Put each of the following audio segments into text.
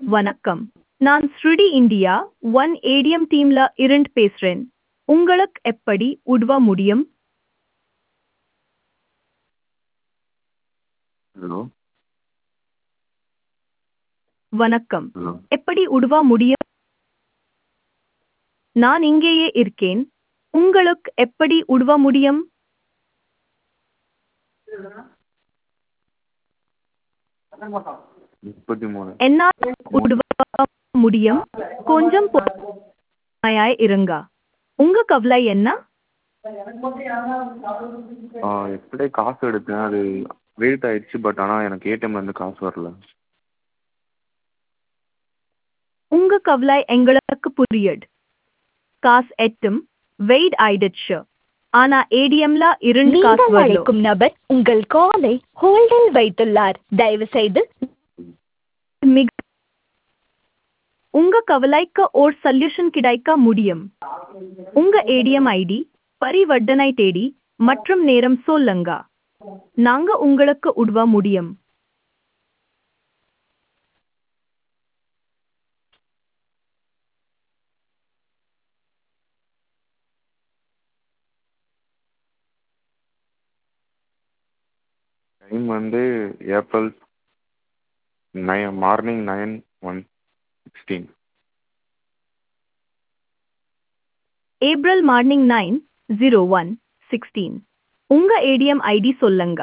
வணக்கம் நான் ஸ்ருடி இந்தியா ஒன் ஏடிஎம் டீம்ல இருந்து பேசுறேன் உங்களுக்கு எப்படி உதவ முடியும் ஹலோ வணக்கம் ஹலோ எப்படி உதவ முடியும் நான் இங்கேயே இருக்கேன் உங்களுக்கு எப்படி உதவ முடியும் முப்பத்தி மூணு என்னால் உதவ முடியும் கொஞ்சம் பொறுமையாய் இருங்க உங்க கவலை என்ன ஆ எப்படியே காசு எடுத்தேன் அது வெயிட் ஆயிடுச்சு பட் ஆனால் எனக்கு ஏடிஎம்லேருந்து காசு வரல உங்க கவலை எங்களுக்கு புரியுது காசு எட்டும் வெயிட் ஆயிடுச்சு ஆனா ஏடிஎம்ல இருந்து காசு நீங்கள் வரல அழைக்கும் நபர் உங்கள் காலை ஹோல்டில் வைத்துள்ளார் தயவு செய்து மிக உங்க கவலைக்கு ஒரு சொல்யூஷன் கிடைக்க முடியும் உங்க ஏடிஎம் ஐடி பரிவர்த்தனை தேடி மற்றும் நேரம் சொல்லுங்க நாங்க உங்களுக்கு உதவ முடியும் டைம் வந்து April nine morning nine one sixteen April morning nine zero one sixteen உங்க ஏடிஎம் ஐடி சொல்லுங்க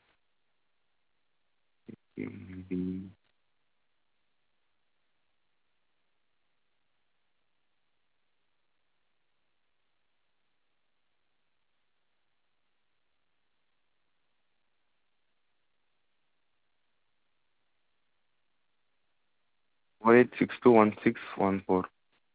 four eight six two one six one four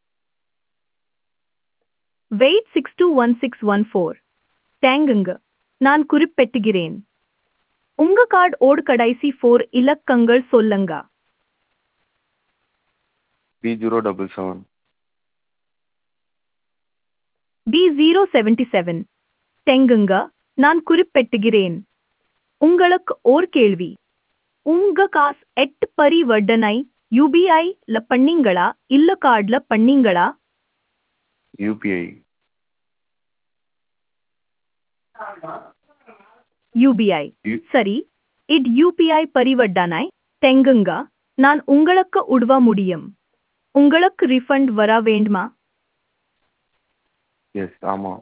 eight six two one six one four தேங்குங்க நான் குறிப்பிட்டுகிறேன் உங்க கார்டு ஓடு கடைசி four இலக்கங்கள் சொல்லுங்க three zero double seven B zero seventy seven தெங்குங்க நான் குறிப்பிட்டுகிறேன் உங்களுக்கு ஓர் கேள்வி உங்க காசு எட்டு பரிவர்த்தனை யூபிஐ ல பண்ணீங்களா இல்ல கார்டுல பண்ணீங்களா யூபிஐ யூபிஐ யு- சரி இட் யூபிஐ பரிவர்த்தனை தெங்குங்க நான் உங்களுக்கு உதவ முடியும் உங்களுக்கு ரிஃபண்ட் வர வேண்டுமா எஸ் ஆமாம்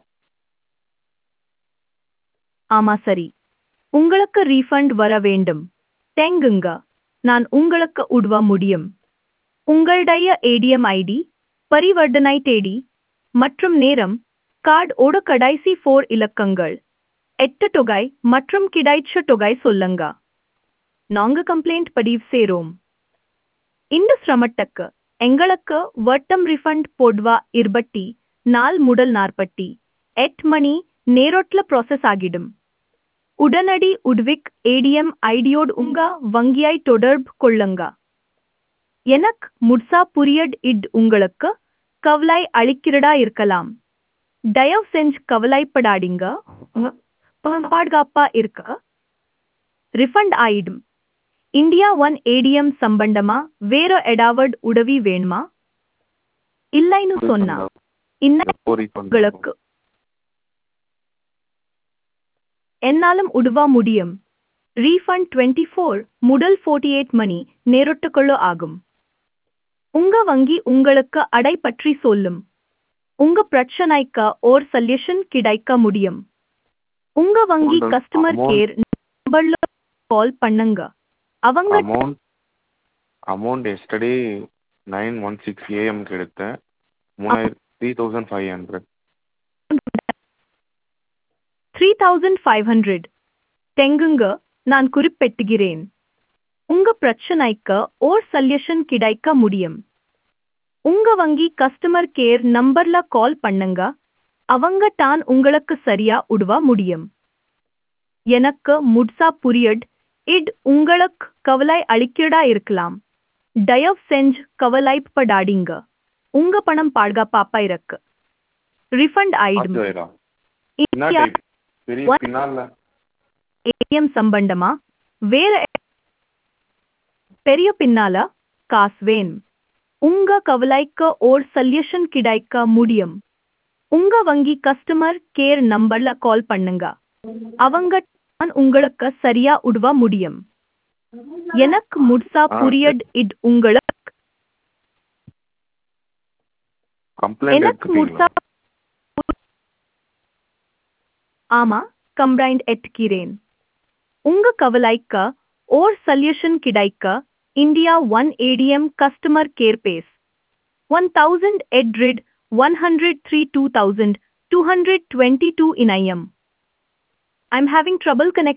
ஆமா சரி உங்களுக்கு ரீஃபண்ட் வர வேண்டும் தேங்குங்க நான் உங்களுக்கு உதவ முடியும் உங்களுடைய ஏடிஎம் ஐடி பரிவர்த்தனை தேதி மற்றும் நேரம் கார்டு ஓட கடைசி ஃபோர் இலக்கங்கள் எட்டு தொகை மற்றும் கிடைச்ச தொகை சொல்லுங்க நாங்க கம்ப்ளைண்ட் பதிவு சேரோம் இந்த சிரமத்துக்கு எங்களுக்கு வட்டம் ரிஃபண்ட் போடுவா இருபட்டி நாள் முதல் நாற்பட்டி எட் மணி நேரோட்ல ப்ராசஸ் ஆகிடும் உடனடி உட்விக் ஏடிஎம் ஐடியோடு உங்க வங்கியாய் தொடர்பு கொள்ளுங்க எனக்கு முட்சா புரியட் இட் உங்களுக்கு கவலை அளிக்கிறதா இருக்கலாம் தயவு செஞ்சு கவலைப்படாதீங்க பாதுகாப்பா இருக்க ரிஃபண்ட் ஆயிடும் இந்தியா ஒன் ஏடிஎம் சம்பந்தமா வேற எடாவட் உதவி வேணுமா இல்லைன்னு சொன்னா இன்னும் எப்போ ரீஃபண்ட் உங்களுக்கு என்னாலும் உதவ முடியும் ரீஃபண்ட் டுவெண்ட்டி ஃபோர் முதல் ஃபோர்ட்டி எயிட் மணி நேரத்துக்குள்ள ஆகும் உங்க வங்கி உங்களுக்கு அடை பற்றி சொல்லும் உங்க பிரச்சனைக்கு ஓர் சொல்யூஷன் கிடைக்க முடியும் உங்க வங்கி Amount- கஸ்டமர் amount- கேர் நம்பர்ல கால் பண்ணுங்க அவங்க amount amount yesterday nine one six ஏஎம்க்கு எடுத்தேன் மூணாயிரம் three thousand five hundred three thousand five hundred தெங்குங்க நான் குறிப்பிட்டுகிறேன் உங்க பிரச்சனைக்கு ஓர் சொல்யூஷன் கிடைக்க முடியும் உங்க வங்கி கஸ்டமர் கேர் நம்பர்ல கால் பண்ணுங்க அவங்க தான் உங்களுக்கு சரியா உதவ முடியும் எனக்கு முட்சா புரியட் இட் உங்களுக்கு கவலை அளிக்கிறதா இருக்கலாம் தயவு செஞ்சு கவலைப்படாதீங்க உங்க பணம் பாதுகாப்பா இருக்கு ரிஃபண்ட் ஆயிடும் ஆச்சுவேரா என்ன இந்தியா டைப் பெரிய What? பின்னால ஏடிஎம் சம்பந்தமா வேற பெரிய பின்னால காசு வேணும் உங்க கவலைக்கு ஓர் சொல்யூஷன் கிடைக்க முடியும் உங்க வங்கி கஸ்டமர் கேர் நம்பர்ல கால் பண்ணுங்க அவங்க தான் உங்களுக்கு சரியா உதவ முடியும் எனக்கு முழுசா ஆ, புரியட் இட் உங்களுக்கு கம்ப்ளைண்ட் எனக்கு முழுசா எடுத்துட்டீங்களா ஆமா கம்ப்ளைண்ட் எட்கிறேன் உங்க கவலைக்கு ஓர் சொல்யூஷன் கிடைக்க India one ATM customer care பேஸ் ஒன் தௌசண்ட் எட்ரிட் one hundred three two thousand two hundred twenty two in I'm I'm having trouble connect